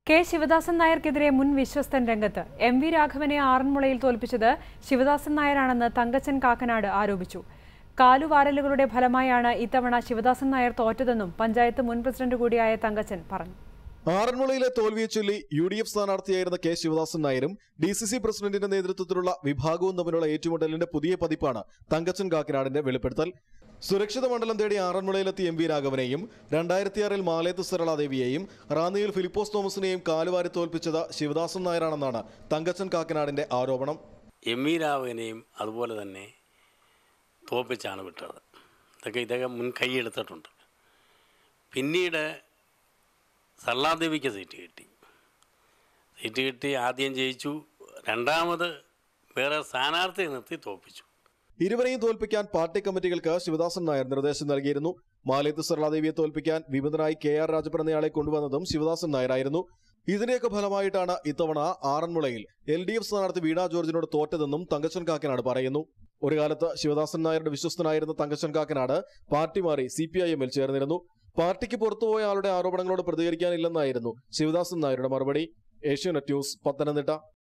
K Sivadasan നായർക്കെതിരെ മുൻ വിശ്വസ്തൻ രംഗത്ത് എം വി രാഘവനെ ആറന്മുളയിൽ തോൽപ്പിച്ചത് ശിവദാസൻ നായരാണെന്ന് തങ്കച്ചൻ കാക്കനാട് ആരോപിച്ചു കാലുവാരലുകളുടെ ഫലമായാണ് ഇത്തവണ ശിവദാസൻ നായർ തോറ്റതെന്നും പഞ്ചായത്ത് മുൻ പ്രസിഡന്റ് കൂടിയായ തങ്കച്ചൻ പറഞ്ഞു ആറന്മുളയിലെ തോൽവിയെ ചൊല്ലി യു ഡി എഫ് സ്ഥാനാർത്ഥിയായിരുന്ന കെ ശിവദാസൻ നായരും ഡി സി സി പ്രസിഡന്റിന്റെ നേതൃത്വത്തിലുള്ള വിഭാഗവും തമ്മിലുള്ള ഏറ്റുമുട്ടലിന്റെ പുതിയ പതിപ്പാണ് തങ്കച്ചൻ കാക്കനാടിന്റെ വെളിപ്പെടുത്തൽ സുരക്ഷിത മണ്ഡലം തേടി ആറന്മുളയിലെത്തിയ എം വി രാഘവനെയും രണ്ടായിരത്തിയാറിൽ മാലേത്ത് സരളാദേവിയെയും റാന്നിയിൽ ഫിലിപ്പോസ് തോമസിനെയും കാലുവാരി തോൽപ്പിച്ചത് ശിവദാസൻ നായരാണെന്നാണ് തങ്കച്ചൻ കാക്കനാടിന്റെ ആരോപണം എം വി രാഘവനെയും അതുപോലെ തന്നെ തോപ്പിച്ചാണ് വിട്ടത് ഇതൊക്കെ ഇദ്ദേഹം മുൻകൈ എടുത്തിട്ടുണ്ട് പിന്നീട് സല്ലാദേവിക്ക് സീറ്റ് കിട്ടി സീറ്റ് കിട്ടി ആദ്യം ജയിച്ചു രണ്ടാമത് വേറെ സ്ഥാനാർത്ഥിയെ നിർത്തി തോപ്പിച്ചു ഇരുവരെയും തോൽപ്പിക്കാൻ പാർട്ടി കമ്മിറ്റികൾക്ക് ശിവദാസൻ നായർ നിർദ്ദേശം നൽകിയിരുന്നു മാലേത്ത് സരളാദേവിയെ തോൽപ്പിക്കാൻ വിമതനായി കെ ആർ രാജപ്പൻ എന്നയാളെ കൊണ്ടുവന്നതും ശിവദാസൻ നായരായിരുന്നു ഇതിന്റെയൊക്കെ ഫലമായിട്ടാണ് ഇത്തവണ ആറന്മുളയിൽ എൽ ഡി എഫ് സ്ഥാനാർത്ഥി വീണ ജോർജിനോട് തോറ്റതെന്നും തങ്കച്ചൻ കാക്കനാട് പറയുന്നു ഒരു കാലത്ത് ശിവദാസൻ നായരുടെ വിശ്വസ്തനായിരുന്ന തങ്കച്ചൻ കാക്കനാട് പാർട്ടി മാറി സി പി ഐ എമ്മിൽ ചേർന്നിരുന്നു പാർട്ടിക്ക് പുറത്തുപോയ ആളുടെ ആരോപണങ്ങളോട് പ്രതികരിക്കാനില്ലെന്നായിരുന്നു ശിവദാസൻ നായരുടെ മറുപടി ഏഷ്യാനെറ്റ് ന്യൂസ് പത്തനംതിട്ട